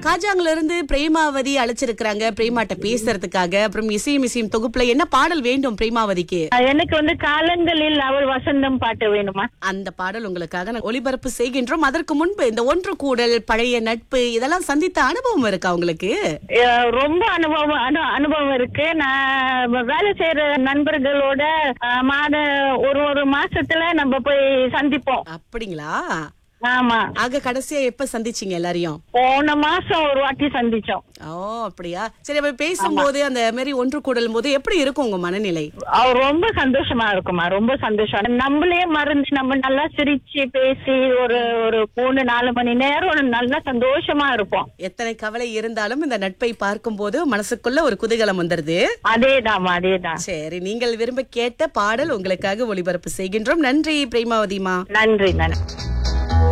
காஜாங்ல இருந்து பிரேமாவதி அழைச்சிருக்கிறாங்க பிரேமாட்ட பேசுறதுக்காக அப்புறம் இசையும் இசையும் தொகுப்புல என்ன பாடல் வேண்டும் பிரேமாவதிக்கு எனக்கு வந்து காலங்களில் அவள் வசந்தம் பாட்டு வேணுமா அந்த பாடல் உங்களுக்காக நான் ஒளிபரப்பு செய்கின்றோம் அதற்கு முன்பு இந்த ஒன்று கூடல் பழைய நட்பு இதெல்லாம் சந்தித்த அனுபவம் இருக்கா உங்களுக்கு அஹ் ரொம்ப அனுபவம் அனு- அனுபவம் இருக்கு நான் வேலை செய்யற நண்பர்களோட அஹ், மாத ஒரு ஒரு மாசத்துல நம்ம போய் சந்திப்போம் அப்படிங்களா ஆமா ஆக கடைசியா எப்ப சந்திச்சீங்க எல்லாரையும் போன மாசம் ஒரு வாட்டி சந்திச்சோம் ஓ அப்படியா சரி அப்ப பேசும்போது அந்த மாதிரி ஒன்று கூடலும் போது எப்படி இருக்கும் உங்க மனநிலை அவர் ரொம்ப சந்தோஷமா இருக்குமா ரொம்ப சந்தோஷம் நம்மளே மறந்து நம்ம நல்லா சிரிச்சு பேசி ஒரு ஒரு மூணு நாலு மணி நேரம் நல்லா சந்தோஷமா இருப்போம் எத்தனை கவலை இருந்தாலும் இந்த நட்பை பார்க்கும்போது மனசுக்குள்ள ஒரு குதூகலம் வந்துருது அதேதாம்மா அதேதான் சரி நீங்கள் விரும்ப கேட்ட பாடல் உங்களுக்காக ஒளிபரப்பு செய்கின்றோம் நன்றி பிரேமாவதிமா நன்றி நன்றி